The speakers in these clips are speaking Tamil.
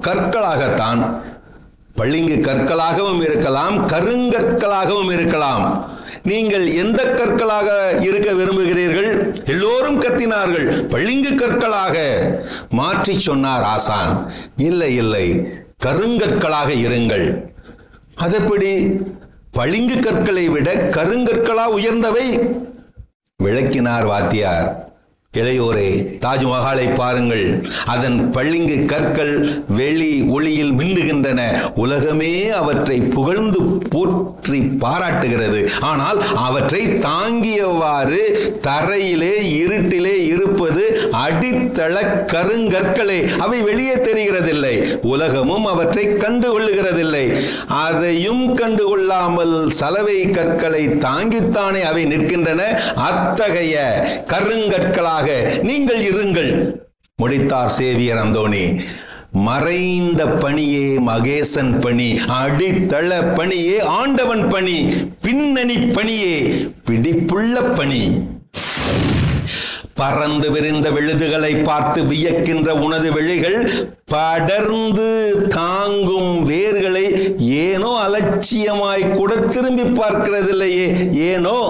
கற்களாகத்தான் பளிங்கு கற்களாகவும் இருக்கலாம் கருங்கற்களாகவும் இருக்கலாம் நீங்கள் எந்த கற்களாக இருக்க விரும்புகிறீர்கள் எல்லோரும் கத்தினார்கள் பளிங்கு கற்களாக மாற்றி சொன்னார் ஆசான் இல்லை இல்லை கருங்கற்களாக இருங்கள் அதெப்படி பளிங்கு கற்களை விட கருங்கற்களா உயர்ந்தவை விளக்கினார் வாத்தியார் இளையோரே தாஜ்மஹாலை பாருங்கள் அதன் பளிங்கு கற்கள் வெளி ஒளியில் மின்னுகின்றன உலகமே அவற்றை புகழ்ந்து போற்றி பாராட்டுகிறது ஆனால் அவற்றை தாங்கியவாறு தரையிலே இருட்டிலே இருப்பது அடித்தள கருங்கற்களே அவை வெளியே தெரிகிறதில்லை உலகமும் அவற்றை கண்டு கொள்ளுகிறதில்லை அதையும் கண்டுகொள்ளாமல் சலவை கற்களை தாங்கித்தானே அவை நிற்கின்றன அத்தகைய கருங்கற்களாக நீங்கள் இருங்கள் முடித்தார் சேவியர் அந்தோணி மறைந்த பணியே மகேசன் பணி அடித்தள பணியே ஆண்டவன் பணி பின்னணி பணியே பிடிப்புள்ள பணி பறந்து விரிந்த விழுதுகளை பார்த்து வியக்கின்ற உனது விழிகள் படர்ந்து தாங்கும் வேர்களை ஏனோ அலட்சியமாய் கூட திரும்பி பார்க்கிறதில்லையே ஏனோ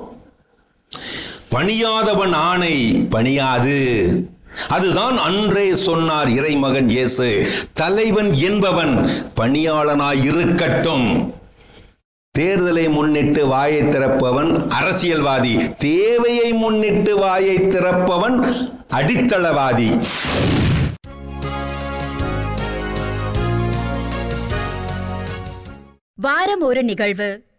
பணியாதவன் ஆணை பணியாது அதுதான் அன்றே சொன்னார் இறைமகன் இயேசு தலைவன் என்பவன் பணியாளனாய் இருக்கட்டும் தேர்தலை முன்னிட்டு வாயை திறப்பவன் அரசியல்வாதி தேவையை முன்னிட்டு வாயை திறப்பவன் அடித்தளவாதி வாரம் ஒரு நிகழ்வு